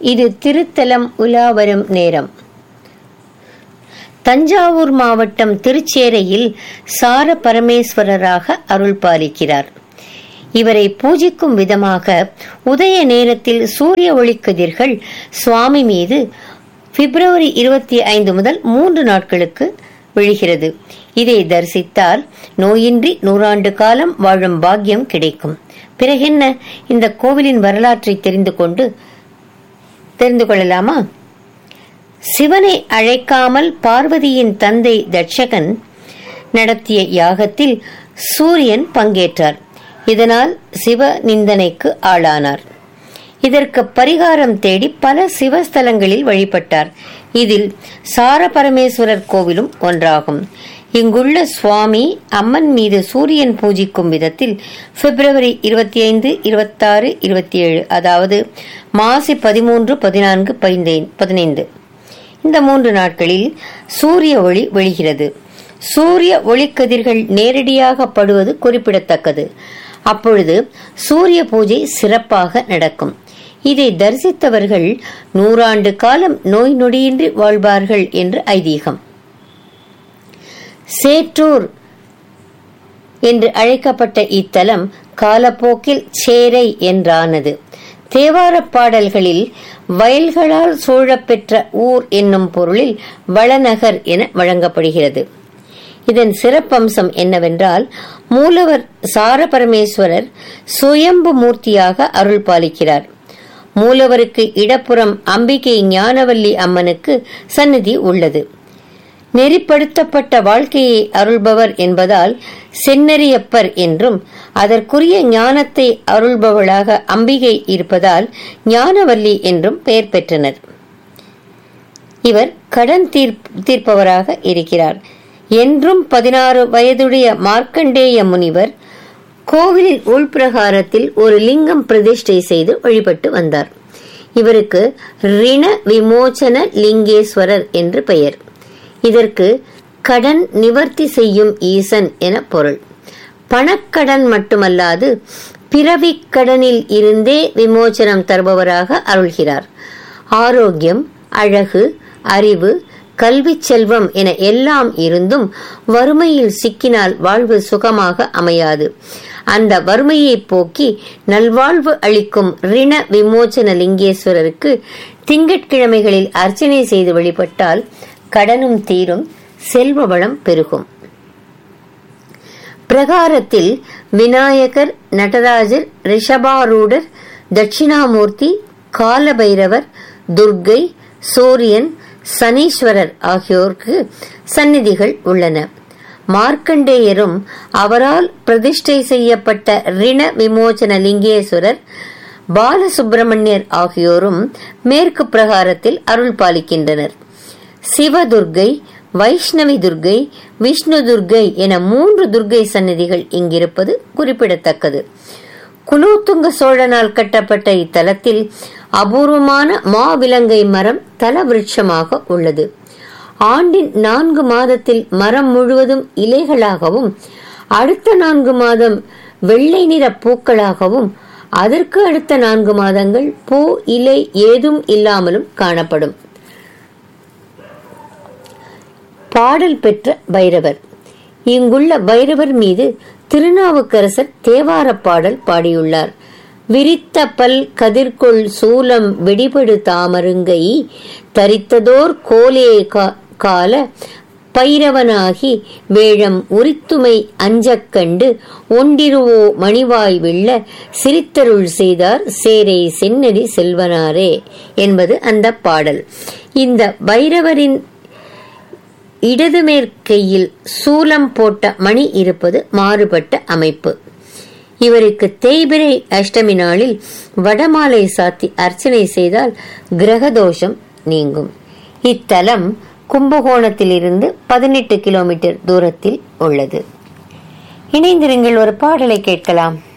இது திருத்தலம் உலா வரும் நேரம் தஞ்சாவூர் மாவட்டம் திருச்சேரையில் சார பரமேஸ்வரராக அருள் பாலிக்கிறார் இவரை பூஜிக்கும் விதமாக உதய நேரத்தில் சூரிய ஒளிக்கதிர்கள் சுவாமி மீது பிப்ரவரி இருபத்தி ஐந்து முதல் மூன்று நாட்களுக்கு விழுகிறது இதை தரிசித்தால் நோயின்றி நூறாண்டு காலம் வாழும் பாக்கியம் கிடைக்கும் பிறகென்ன இந்த கோவிலின் வரலாற்றை தெரிந்து கொண்டு தெரிந்து கொள்ளலாமா சிவனை அழைக்காமல் பார்வதியின் தந்தை தட்சகன் நடத்திய யாகத்தில் சூரியன் பங்கேற்றார் இதனால் சிவ நிந்தனைக்கு ஆளானார் இதற்கு பரிகாரம் தேடி பல சிவஸ்தலங்களில் வழிபட்டார் இதில் சார பரமேஸ்வரர் கோவிலும் ஒன்றாகும் இங்குள்ள சுவாமி அம்மன் மீது சூரியன் பூஜிக்கும் விதத்தில் பிப்ரவரி இருபத்தி ஐந்து இருபத்தாறு இருபத்தி ஏழு அதாவது மாசி பதிமூன்று பதினான்கு பதினைந்து இந்த மூன்று நாட்களில் சூரிய ஒளி வெளிகிறது சூரிய ஒளிக்கதிர்கள் நேரடியாக படுவது குறிப்பிடத்தக்கது அப்பொழுது சூரிய பூஜை சிறப்பாக நடக்கும் இதை தரிசித்தவர்கள் நூறாண்டு காலம் நோய் நொடியின்றி வாழ்வார்கள் என்று ஐதீகம் சேற்றூர் என்று அழைக்கப்பட்ட இத்தலம் காலப்போக்கில் சேரை என்றானது தேவாரப் பாடல்களில் வயல்களால் சூழப்பெற்ற ஊர் என்னும் பொருளில் வளநகர் என வழங்கப்படுகிறது இதன் சிறப்பம்சம் என்னவென்றால் மூலவர் சாரபரமேஸ்வரர் சுயம்பு மூர்த்தியாக அருள் பாலிக்கிறார் மூலவருக்கு இடப்புறம் அம்பிகை ஞானவல்லி அம்மனுக்கு சந்நிதி உள்ளது நெறிப்படுத்தப்பட்ட வாழ்க்கையை அருள்பவர் என்பதால் சென்னரியப்பர் என்றும் அதற்குரிய ஞானத்தை அருள்பவளாக அம்பிகை இருப்பதால் ஞானவல்லி என்றும் பெயர் பெற்றனர் இவர் கடன் தீர்ப்பவராக இருக்கிறார் என்றும் பதினாறு வயதுடைய மார்க்கண்டேய முனிவர் கோவிலின் உள்பிரகாரத்தில் ஒரு லிங்கம் பிரதிஷ்டை செய்து வழிபட்டு வந்தார் இவருக்கு ரிண விமோச்சன லிங்கேஸ்வரர் என்று பெயர் இதற்கு கடன் நிவர்த்தி செய்யும் ஈசன் என பொருள் பணக்கடன் மட்டுமல்லாது பிறவிக் கடனில் இருந்தே விமோச்சனம் தருபவராக அருள்கிறார் ஆரோக்கியம் அழகு அறிவு கல்வி செல்வம் என எல்லாம் இருந்தும் வறுமையில் சிக்கினால் வாழ்வு சுகமாக அமையாது அந்த வறுமையை போக்கி நல்வாழ்வு அளிக்கும் ரிண விமோச்சன லிங்கேஸ்வரருக்கு திங்கட்கிழமைகளில் அர்ச்சனை செய்து வழிபட்டால் கடனும் தீரும் செல்வ வளம் பெருகும் பிரகாரத்தில் விநாயகர் நடராஜர் ரிஷபாரூடர் தட்சிணாமூர்த்தி காலபைரவர் துர்க்கை சூரியன் சனீஸ்வரர் ஆகியோருக்கு சந்நிதிகள் உள்ளன மார்க்கண்டேயரும் அவரால் பிரதிஷ்டை செய்யப்பட்ட ரிண விமோச்சன லிங்கேஸ்வரர் பாலசுப்பிரமணியர் ஆகியோரும் மேற்கு பிரகாரத்தில் அருள் பாலிக்கின்றனர் சிவதுர்கை வைஷ்ணவி துர்கை விஷ்ணு துர்கை என மூன்று துர்கை சன்னதிகள் இங்கிருப்பது குறிப்பிடத்தக்கது குலோத்துங்க சோழனால் கட்டப்பட்ட இத்தலத்தில் அபூர்வமான மாவிலங்கை மரம் தல விருட்சமாக உள்ளது ஆண்டின் நான்கு மாதத்தில் மரம் முழுவதும் இலைகளாகவும் அடுத்த நான்கு மாதம் வெள்ளை நிற பூக்களாகவும் அதற்கு அடுத்த நான்கு மாதங்கள் பூ இலை ஏதும் இல்லாமலும் காணப்படும் பாடல் பெற்ற பைரவர் இங்குள்ள பைரவர் மீது திருநாவுக்கரசர் தேவார பாடல் பாடியுள்ளார் விரித்த பல் கதிர்கொள் சூலம் வெடிபடு தாமருங்கை தரித்ததோர் கோலே கால பைரவனாகி வேழம் உரித்துமை அஞ்சக் கண்டு ஒண்டிருவோ மணிவாய் வெள்ள சிரித்தருள் செய்தார் சேரை சென்னடி செல்வனாரே என்பது அந்த பாடல் இந்த பைரவரின் இடது மேற்கையில் சூலம் போட்ட மணி இருப்பது மாறுபட்ட அமைப்பு இவருக்கு தேய்பிரை அஷ்டமி நாளில் வடமாலை சாத்தி அர்ச்சனை செய்தால் கிரகதோஷம் நீங்கும் இத்தலம் கும்பகோணத்திலிருந்து பதினெட்டு கிலோமீட்டர் தூரத்தில் உள்ளது இணைந்திருங்கள் ஒரு பாடலை கேட்கலாம்